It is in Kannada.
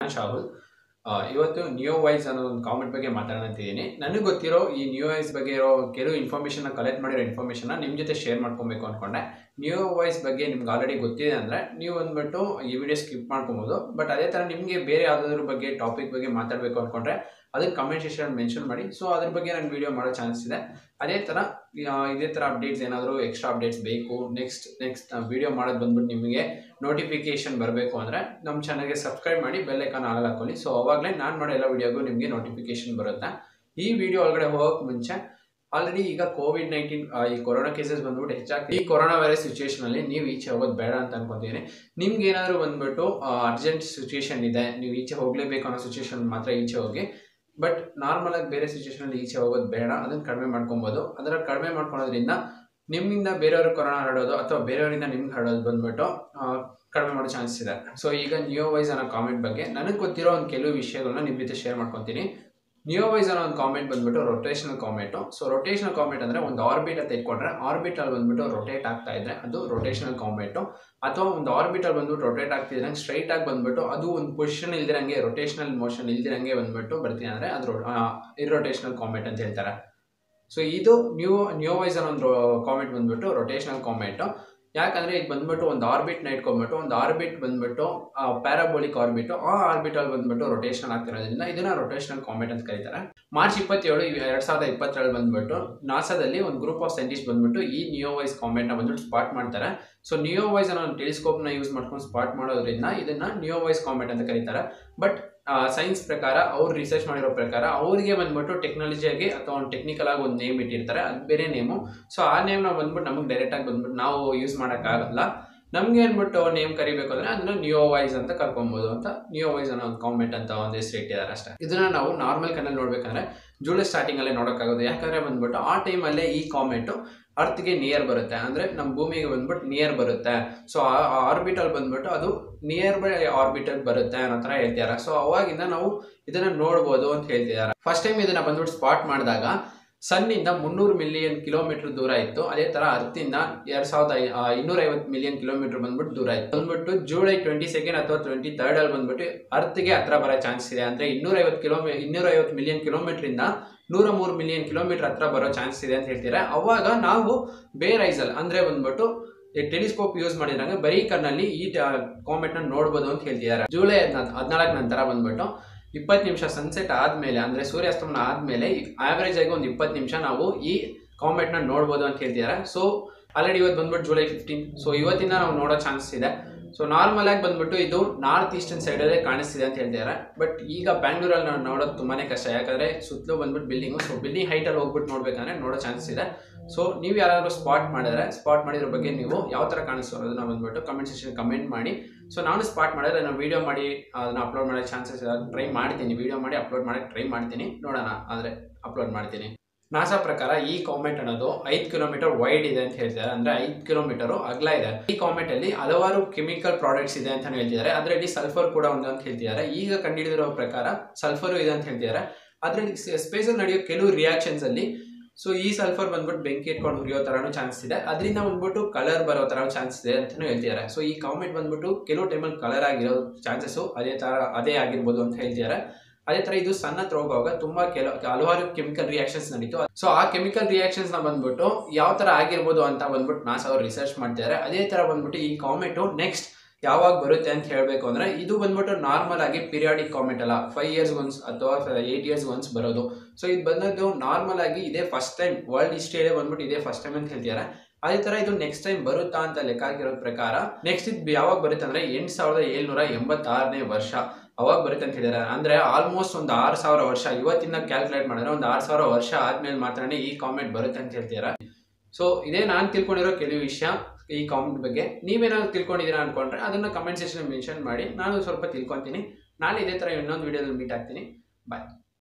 ಶಾಹುಲ್ ಆ, ಇವತ್ತು ನ್ಯೂ ವೈಸ್ ಅನ್ನೋ ಒಂದು ಕಾಮೆಂಟ್ ಬಗ್ಗೆ ಮಾತಾಡೋಂತಿದ್ದೀನಿ ನನಗೆ ಗೊತ್ತಿರೋ ಈ ನ್ಯೂ ವೈಸ್ ಬಗ್ಗೆ ಇರೋ ಕೆಲವು ಇನ್ಫಾರ್ಮೇಷನ್ ಕಲೆಕ್ಟ್ ಮಾಡಿರೋ ಇನ್ಫಾರ್ಮೇಷನ್ನ ನಿಮ್ಮ ಜೊತೆ ಶೇರ್ ಮಾಡ್ಕೊಬೇಕು ಅಂದ್ಕೊಂಡೆ ನ್ಯೂ ವಾಯ್ಸ್ ಬಗ್ಗೆ ನಿಮ್ಗೆ ಆಲ್ರೆಡಿ ಗೊತ್ತಿದೆ ಅಂದರೆ ನೀವು ಅಂದ್ಬಿಟ್ಟು ಈ ವಿಡಿಯೋ ಸ್ಕಿಪ್ ಮಾಡ್ಕೊಬೋದು ಬಟ್ ಅದೇ ಥರ ನಿಮಗೆ ಬೇರೆ ಯಾವುದಾದ್ರ ಬಗ್ಗೆ ಟಾಪಿಕ್ ಬಗ್ಗೆ ಮಾತಾಡಬೇಕು ಅಂದ್ಕೊಂಡ್ರೆ ಅದಕ್ಕೆ ಕಮೆಂಟ್ ಸೆಕ್ಷನ್ ಮೆನ್ಷನ್ ಮಾಡಿ ಸೊ ಅದ್ರ ಬಗ್ಗೆ ನಾನು ವಿಡಿಯೋ ಮಾಡೋ ಚಾನ್ಸ್ ಇದೆ ಅದೇ ಥರ ಆ, ಇದೇ ಥರ ಅಪ್ಡೇಟ್ಸ್ ಏನಾದರೂ ಎಕ್ಸ್ಟ್ರಾ ಅಪ್ಡೇಟ್ಸ್ ಬೇಕು ನೆಕ್ಸ್ಟ್ ನೆಕ್ಸ್ಟ್ ವಿಡಿಯೋ ಮಾಡೋದು ಬಂದ್ಬಿಟ್ಟು ನಿಮಗೆ ನೋಟಿಫಿಕೇಶನ್ ಬರಬೇಕು ಅಂದರೆ ನಮ್ಮ ಚಾನಲ್ಗೆ ಸಬ್ಸ್ಕ್ರೈಬ್ ಮಾಡಿ ಬೆಲ್ ಐಕಾನ್ ಆಲ್ ಹಾಕೊಳ್ಳಿ ಸೊ ಅವಾಗಲೇ ನಾನು ಮಾಡೋ ಎಲ್ಲ ವಿಡಿಯೋಗೂ ನಿಮಗೆ ನೋಟಿಫಿಕೇಶನ್ ಬರುತ್ತೆ ಈ ವಿಡಿಯೋ ಒಳಗಡೆ ಹೋಗೋಕೆ ಮುಂಚೆ ಆಲ್ರೆಡಿ ಈಗ ಕೋವಿಡ್ ನೈನ್ಟೀನ್ ಈ ಕೊರೋನಾ ಕೇಸಸ್ ಬಂದ್ಬಿಟ್ಟು ಹೆಚ್ಚಾಗಿ ಈ ಕೊರೋನಾ ವೈರಸ್ ಸಿಚುವೇಶನ್ ಅಲ್ಲಿ ನೀವು ಈಚೆ ಹೋಗೋದು ಬೇಡ ಅಂತ ಅನ್ಕೊಂತೀನಿ ನಿಮ್ಗೆ ಏನಾದರೂ ಬಂದ್ಬಿಟ್ಟು ಅರ್ಜೆಂಟ್ ಸಿಚುವೇಶನ್ ಇದೆ ನೀವು ಈಚೆ ಹೋಗಲೇಬೇಕು ಅನ್ನೋ ಸಿಚುವೇಶನ್ ಮಾತ್ರ ಈಚೆ ಹೋಗಿ ಬಟ್ ನಾರ್ಮಲ್ ಆಗಿ ಬೇರೆ ಸಿಚುವೇಶನ್ ಅಲ್ಲಿ ಈಚೆ ಹೋಗೋದು ಬೇಡ ಅದನ್ನ ಕಡಿಮೆ ಮಾಡ್ಕೊಬೋದು ಅದರ ಕಡಿಮೆ ಮಾಡ್ಕೊಳೋದ್ರಿಂದ ನಿಮ್ಮಿಂದ ಬೇರೆಯವ್ರಿಗೆ ಕೊರೋನಾ ಹರಡೋದು ಅಥವಾ ಬೇರೆಯವರಿಂದ ನಿಮ್ಗೆ ಹರಡೋದು ಬಂದ್ಬಿಟ್ಟು ಆ, ಕಡಿಮೆ ಮಾಡೋ ಚಾನ್ಸ್ ಇದೆ ಸೊ ಈಗ ನ್ಯೂ ವೈಸ್ ಅನ್ನೋ ಕಾಮೆಂಟ್ ಬಗ್ಗೆ ನನಗೆ ಗೊತ್ತಿರೋ ಒಂದು ಕೆಲವು ವಿಷಯಗಳನ್ನ ನಿಮ್ಮ ಜೊತೆ ಶೇರ್ ಮಾಡ್ಕೊತೀನಿ ನ್ಯೂ ವೈಸ್ ಅನ್ನೋ ಒಂದು ಕಾಮೆಂಟ್ ಬಂದ್ಬಿಟ್ಟು rotational comet so rotational comet ಅಂದರೆ ಒಂದು ಆರ್ಬಿಟ್ ಅಂತ ಇಟ್ಕೊಂಡ್ರೆ ಆರ್ಬಿಟ್ ಅಲ್ಲಿ ಬಂದ್ಬಿಟ್ಟು ರೊಟೇಟ್ ಆಗ್ತಾ ಇದ್ರೆ ಅದು ರೊಟೇಷನಲ್ ಕಾಮೆಂಟು ಅಥವಾ ಒಂದು ಆರ್ಬಿಟ್ ಅಲ್ಲಿ ಬಂದ್ಬಿಟ್ಟು ರೊಟೇಟ್ ಆಗ್ತಿದ್ರಂಗೆ ಸ್ಟ್ರೈಟ್ ಆಗಿ ಬಂದ್ಬಿಟ್ಟು ಅದು ಒಂದು ಪೊಸಿಷನ್ ಇಲ್ದಿರಂಗೆ ರೊಟೇಷನಲ್ ಮೋಷನ್ ಇಲ್ದಿರಂಗೆ ಬಂದ್ಬಿಟ್ಟು ಬರ್ತೀನಿ ಅಂದರೆ ಅದು ಇರ್ರೊಟೇಷನಲ್ ಕಾಮೆಂಟ್ ಅಂತ ಹೇಳ್ತಾರೆ ಸೊ ಇದು ನ್ಯೂ ನ್ಯೂ ವೈಸ್ ಅನ್ನೋ ಒಂದು ಕಾಮೆಂಟ್ ಬಂದ್ಬಿಟ್ಟು ರೊಟೇಷನಲ್ ಕಾಮೆಂಟು ಯಾಕಂದ್ರೆ ಇದು ಬಂದ್ಬಿಟ್ಟು ಒಂದು ಆರ್ಬಿಟ್ನ ಇಟ್ಕೊಂಡ್ಬಿಟ್ಟು ಒಂದು ಆರ್ಬಿಟ್ ಬಂದ್ಬಿಟ್ಟು ಪ್ಯಾರಾಬೋಲಿಕ್ ಆರ್ಬಿಟ್ ಆ ಆರ್ಬಿಟಲ್ ಬಂದ್ಬಿಟ್ಟು ರೊಟೇಷನ್ ಆಗ್ತಿರೋದ್ರಿಂದ ಇದನ್ನ ರೊಟೇಷನಲ್ ಕಾಮೆಂಟ್ ಅಂತ ಕರೀತಾರೆ ಮಾರ್ಚ್ ಇಪ್ಪತ್ತೇಳು ಇವ್- ಎರಡ್ ಸಾವಿರದ ಇಪ್ಪತ್ತೇಳು ಬಂದ್ಬಿಟ್ಟು ನಾಸಾದಲ್ಲಿ ಒಂದು ಗ್ರೂಪ್ ಆಫ್ ಸೈಂಟಿಸ್ಟ್ ಬಂದ್ಬಿಟ್ಟು ಈ ನಿಯೋ ವೈಸ್ ಕಾಮೆಂಟ್ನ ಬಂದ್ಬಿಟ್ಟು ಸ್ಪಾಟ್ ಮಾಡ್ತಾರೆ ಸೊ ನಿಯೋ ವೈಸ್ ಅನ್ನೋ ಟೆಲಿಸ್ಕೋಪ್ನ ಯೂಸ್ ಮಾಡ್ಕೊಂಡು ಸ್ಪಾಟ್ ಮಾಡೋದ್ರಿಂದ ಇದನ್ನ ನಿಯೋ ವೈಸ್ ಕಾಮೆಂಟ್ ಅಂತ ಕರೀತಾರೆ ಬಟ್ ಸೈನ್ಸ್ ಪ್ರಕಾರ ಅವ್ರು ರಿಸರ್ಚ್ ಮಾಡಿರೋ ಪ್ರಕಾರ ಅವ್ರಿಗೆ ಬಂದ್ಬಿಟ್ಟು ಟೆಕ್ನಾಲಜಿಯಾಗಿ ಅಥವಾ ಒಂದು ಟೆಕ್ನಿಕಲ್ ಆಗಿ ಒಂದು ನೇಮ್ ಇಟ್ಟಿರ್ತಾರೆ ಅದು ಬೇರೆ ನೇಮು ಸೊ ಆ ನೇಮ್ನ ಬಂದ್ಬಿಟ್ಟು ನಮಗೆ ಡೈರೆಕ್ಟಾಗಿ ಬಂದ್ಬಿಟ್ಟು ನಾವು ಯೂಸ್ ಮಾಡೋಕ್ಕಾಗಲ್ಲ ನಮ್ಗೆ ಏನ್ಬಿಟ್ಟು ನೇಮ್ ಕರಿಬೇಕು ಅಂದ್ರೆ ಅದನ್ನ ನಿಯೋ ವೈಸ್ ಅಂತ ಕರ್ಕೊಬಹುದು ಅಂತ ನಿಯೋ ವೈಸ್ ಅನ್ನೋ ಒಂದು ಕಾಮೆಂಟ್ ಅಂತ ಒಂದು ಹೆಸರು ಇಟ್ಟಿದ್ದಾರೆ ಅಷ್ಟೇ ಇದನ್ನ ನಾವು ನಾರ್ಮಲ್ ಕಣ್ಣಲ್ಲಿ ನೋಡ್ಬೇಕಂದ್ರೆ ಜೂಲೈ ಸ್ಟಾರ್ಟಿಂಗ್ ಅಲ್ಲೇ ನೋಡೋಕ್ಕಾಗೋದು ಯಾಕಂದ್ರೆ ಬಂದ್ಬಿಟ್ಟು ಆ ಟೈಮಲ್ಲೇ ಈ ಕಾಮೆಂಟು ಅರ್ತ್ಗೆ ನಿಯರ್ ಬರುತ್ತೆ ಅಂದ್ರೆ ನಮ್ಮ ಭೂಮಿಗೆ ಬಂದ್ಬಿಟ್ಟು ನಿಯರ್ ಬರುತ್ತೆ ಸೊ ಆ ಆರ್ಬಿಟಲ್ ಬಂದ್ಬಿಟ್ಟು ಅದು ನಿಯರ್ ಬೈ ಆರ್ಬಿಟಲ್ ಬರುತ್ತೆ ಅನ್ನೋ ಥರ ಹೇಳ್ತಿದ್ದಾರೆ ಸೊ ಅವಾಗಿಂದ ನಾವು ಇದನ್ನ ನೋಡ್ಬೋದು ಅಂತ ಹೇಳ್ತಿದ್ದಾರೆ ಫಸ್ಟ್ ಟೈಮ್ ಇದನ್ನ ಬಂದ್ಬಿಟ್ಟು ಸ್ಪಾಟ್ ಮಾಡಿದಾಗ ಸನ್ನಿಂದ ಮುನ್ನೂರು ಮಿಲಿಯನ್ ಕಿಲೋಮೀಟರ್ ದೂರ ಇತ್ತು ಅದೇ ತರ ಅರ್ತಿಂದ ಎರಡ್ ಸಾವಿರದ ಇನ್ನೂರ ಐವತ್ತು ಮಿಲಿಯನ್ ಕಿಲೋಮೀಟರ್ ಬಂದ್ಬಿಟ್ಟು ದೂರ ಇತ್ತು ಬಂದ್ಬಿಟ್ಟು ಜುಲೈ ಟ್ವೆಂಟಿ ಸೆಕೆಂಡ್ ಅಥವಾ ಟ್ವೆಂಟಿ ಥರ್ಡ್ ಅಲ್ಲಿ ಬಂದ್ಬಿಟ್ಟು ಅರ್ತ್ಗೆ ಹತ್ರ ಬರೋ ಚಾನ್ಸ್ ಇದೆ ಅಂದ್ರೆ ಇನ್ನೂರ ಐವತ್ತು ಕಿಲೋಮೀ ಇನ್ನೂರ ಐವತ್ತು ಮಿಲಿಯನ್ ಕಿಲೋಮೀಟರ್ ಇಂದ ನೂರ ಮೂರು ಮಿಲಿಯನ್ ಕಿಲೋಮೀಟರ್ ಹತ್ರ ಬರೋ ಚಾನ್ಸ್ ಇದೆ ಅಂತ ಹೇಳ್ತಾರೆ ಅವಾಗ ನಾವು ಬೇರ್ ಐಸಲ್ ಅಂದ್ರೆ ಬಂದ್ಬಿಟ್ಟು ಟೆಲಿಸ್ಕೋಪ್ ಯೂಸ್ ಮಾಡಿದ್ರಂಗೆ ಬರೀ ಕಣ್ಣಲ್ಲಿ ಈ ಕಾಮೆಂಟ್ ನ ನೋಡ್ಬೋದು ಅಂತ ಹೇಳ್ತಿದ್ದಾರೆ ಜುಲೈ ಹದಿನಾಲ್ಕು ನಂತರ ಬಂದ್ಬಿಟ್ಟು ಇಪ್ಪತ್ತು ನಿಮಿಷ ಸನ್ಸೆಟ್ ಆದ್ಮೇಲೆ ಅಂದ್ರೆ ಸೂರ್ಯಾಸ್ತಮನ ಆದ್ಮೇಲೆ ಆವರೇಜ್ ಆಗಿ ಒಂದು ಇಪ್ಪತ್ತು ನಿಮಿಷ ನಾವು ಈ ಕಾಮೆಂಟ್ ನ ನೋಡ್ಬೋದು ಅಂತ ಹೇಳ್ತಿದ್ದಾರೆ ಸೊ ಆಲ್ರೆಡಿ ಇವತ್ತು ಬಂದ್ಬಿಟ್ಟು ಜುಲೈ ಫಿಫ್ಟೀನ್ ಸೊ ಇವತ್ತಿಂದ ನಾವು ನೋಡೋ ಚಾನ್ಸ್ ಇದೆ ಸೊ ನಾರ್ಮಲ್ ಆಗಿ ಬಂದ್ಬಿಟ್ಟು ಇದು ನಾರ್ತ್ ಈಸ್ಟರ್ನ್ ಸೈಡಲ್ಲೇ ಕಾಣಿಸ್ತಿದೆ ಅಂತ ಹೇಳ್ತಿದ್ದಾರೆ ಬಟ್ ಈಗ ಬ್ಯಾಂಗ್ಳೂರಲ್ಲಿ ನಾವು ನೋಡೋದು ತುಂಬಾನೇ ಕಷ್ಟ ಯಾಕಂದ್ರೆ ಸುತ್ತಲೂ ಬಂದ್ಬಿಟ್ಟು ಬಿಲ್ಡಿಂಗು ಸೊ ಬಿಲ್ಡಿಂಗ್ ಹೈಟಲ್ಲಿ ಹೋಗ್ಬಿಟ್ಟು ನೋಡ್ಬೇಕಂದ್ರೆ ನೋಡೋ ಚಾನ್ಸ್ ಇದೆ ಸೊ ನೀವು ಯಾರಾದರೂ ಸ್ಪಾಟ್ ಮಾಡಿದ್ರೆ ಸ್ಪಾಟ್ ಮಾಡಿದ್ರ ಬಗ್ಗೆ ನೀವು ಯಾವ ಥರ ಕಾಣಿಸ್ತು ಅನ್ನೋದನ್ನ ಬಂದ್ಬಿಟ್ಟು ಕಮೆಂಟ್ ಸೆಕ್ಷನ್ ಕಮೆಂಟ್ ಮಾಡಿ ಸೊ ನಾನು ಸ್ಪಾಟ್ ಮಾಡಿದ್ರೆ ನಾನು ವೀಡಿಯೋ ಮಾಡಿ ಅದನ್ನ ಅಪ್ಲೋಡ್ ಮಾಡೋ ಚಾನ್ಸಸ್ ಟ್ರೈ ಮಾಡ್ತೀನಿ ವೀಡಿಯೋ ಮಾಡಿ ಅಪ್ಲೋಡ್ ಮಾಡಕ್ಕೆ ಟ್ರೈ ಮಾಡ್ತೀನಿ ನೋಡೋಣ ಆದರೆ ಅಪ್ಲೋಡ್ ಮಾಡ್ತೀನಿ ನಾಸಾ ಪ್ರಕಾರ ಈ ಕಾಮೆಂಟ್ ಅನ್ನೋದು ಐದು ಕಿಲೋಮೀಟರ್ ವೈಡ್ ಇದೆ ಅಂತ ಹೇಳ್ತಿದ್ದಾರೆ ಅಂದ್ರೆ ಐದು ಕಿಲೋಮೀಟರ್ ಅಗಲ ಇದೆ ಈ ಕಾಮೆಂಟ್ ಅಲ್ಲಿ ಹಲವಾರು ಕೆಮಿಕಲ್ ಪ್ರಾಡಕ್ಟ್ಸ್ ಇದೆ ಅಂತ ಹೇಳ್ತಿದ್ದಾರೆ ಅದರಲ್ಲಿ ಸಲ್ಫರ್ ಕೂಡ ಒಂದು ಅಂತ ಹೇಳ್ತಿದ್ದಾರೆ ಈಗ ಕಂಡುಹಿಡಿದಿರೋ ಪ್ರಕಾರ ಸಲ್ಫರ್ ಇದೆ ಅಂತ ಹೇಳ್ತಿದ್ದಾರೆ ಅದರಲ್ಲಿ ಸ್ಪೇಸ್ ಅಲ್ಲಿ ನಡೆಯೋ ಕೆಲವು ರಿಯಾಕ್ಷನ್ಸ್ ಅಲ್ಲಿ ಸೊ ಈ ಸಲ್ಫರ್ ಬಂದ್ಬಿಟ್ಟು ಬೆಂಕಿ ಇಟ್ಕೊಂಡು ಹುರಿಯೋ ತರನು ಚಾನ್ಸ್ ಇದೆ ಅದರಿಂದ ಬಂದ್ಬಿಟ್ಟು ಕಲರ್ ಬರೋ ತರ ಚಾನ್ಸ್ ಇದೆ ಅಂತಾನು ಹೇಳ್ತಿದ್ದಾರೆ ಸೊ ಈ ಕಾಮೆಂಟ್ ಬಂದ್ಬಿಟ್ಟು ಕೆಲವು ಟೈಮಲ್ಲಿ ಕಲರ್ ಆಗಿರೋ ಚಾನ್ಸಸ್ ಅದೇ ತರ ಅದೇ ಆಗಿರ್ಬೋದು ಅಂತ ಹೇಳ್ತಿದ್ದಾರೆ ಅದೇ ತರ ಇದು ಸಣ್ಣ ಹತ್ರ ಹೋಗುವಾಗ ತುಂಬಾ ಕೆಲವು ಹಲವಾರು ಕೆಮಿಕಲ್ ರಿಯಾಕ್ಷನ್ಸ್ ನಡೀತು ಸೊ ಆ ಕೆಮಿಕಲ್ ರಿಯಾಕ್ಷನ್ಸ್ ನ ಬಂದ್ಬಿಟ್ಟು ಯಾವ ತರ ಆಗಿರ್ಬೋದು ಅಂತ ಬಂದ್ಬಿಟ್ಟು ನಾಸಾ ಅವ್ರು ರಿಸರ್ಚ್ ಮಾಡ್ತಿದ್ದಾರೆ ಅದೇ ತರ ಬಂದ್ಬಿಟ್ಟು ಈ ಕಾಮೆಂಟು ನೆಕ್ಸ್ಟ್ ಯಾವಾಗ ಬರುತ್ತೆ ಅಂತ ಹೇಳಬೇಕು ಅಂದ್ರೆ ಇದು ಬಂದ್ಬಿಟ್ಟು ನಾರ್ಮಲ್ ಆಗಿ ಪಿರಿಯಾಡಿಕ್ ಕಾಮೆಂಟ್ ಅಲ್ಲ ಫೈವ್ ಇಯರ್ಸ್ ಒನ್ಸ್ ಅಥವಾ ಏಟ್ ಇಯರ್ಸ್ ಒನ್ಸ್ ಬರೋದು ಸೊ ಇದು ಬಂದದ್ದು ನಾರ್ಮಲ್ ಆಗಿ ಇದೇ ಫಸ್ಟ್ ಟೈಮ್ ವರ್ಲ್ಡ್ ಹಿಸ್ಟ್ರಿಯಲ್ಲೇ ಬಂದ್ಬಿಟ್ಟು ಇದೇ ಫಸ್ಟ್ ಟೈಮ್ ಅಂತ ಹೇಳ್ತಿದ್ದಾರೆ ಅದೇ ತರ ಇದು ನೆಕ್ಸ್ಟ್ ಟೈಮ್ ಬರುತ್ತಾ ಅಂತ ಲೆಕ್ಕ ಹಾಕಿರೋ ಪ್ರಕಾರ ನೆಕ್ಸ್ಟ್ ಇದು ಯಾವಾಗ ಬರುತ್ತೆ ಅಂದ್ರೆ ಎಂಟು ಸಾವಿರದ ಏಳ್ನೂರ ಎಂಬತ್ತಾರನೇ ವರ್ಷ ಅವಾಗ ಬರುತ್ತೆ ಅಂತ ಹೇಳಿದ್ದಾರೆ ಅಂದ್ರೆ ಆಲ್ಮೋಸ್ಟ್ ಒಂದು ಆರು ಸಾವಿರ ವರ್ಷ ಇವತ್ತಿನ ಕ್ಯಾಲ್ಕುಲೇಟ್ ಮಾಡಿದ್ರೆ ಒಂದು ಆರು ಸಾವಿರ ವರ್ಷ ಆದ್ಮೇಲೆ ಮಾತ್ರನೇ ಈ ಕಾಮೆಂಟ್ ಬರುತ್ತೆ ಅಂತ ಹೇಳ್ತಿದ್ದಾರೆ ಸೊ ಇದೇ ನಾನು ತಿಳ್ಕೊಂಡಿರೋ ಕೆಲವು ವಿಷಯ ಈ ಕಾಮೆಂಟ್ ಬಗ್ಗೆ ನೀವೇನಾದ್ರು ತಿಳ್ಕೊಂಡಿದ್ದೀರಾ ಅನ್ಕೊಂಡ್ರೆ ಅದನ್ನ ಕಮೆಂಟ್ ಸೆಕ್ಷನ್ ಮೆನ್ಷನ್ ಮಾಡಿ ನಾನು ಸ್ವಲ್ಪ ತಿಳ್ಕೊತೀನಿ ನಾಳೆ ಇದೇ ಥರ ಇನ್ನೊಂದು ವಿಡಿಯೋದಲ್ಲಿ ಮೀಟ್ ಆಗ್ತೀನಿ ಬಾಯ್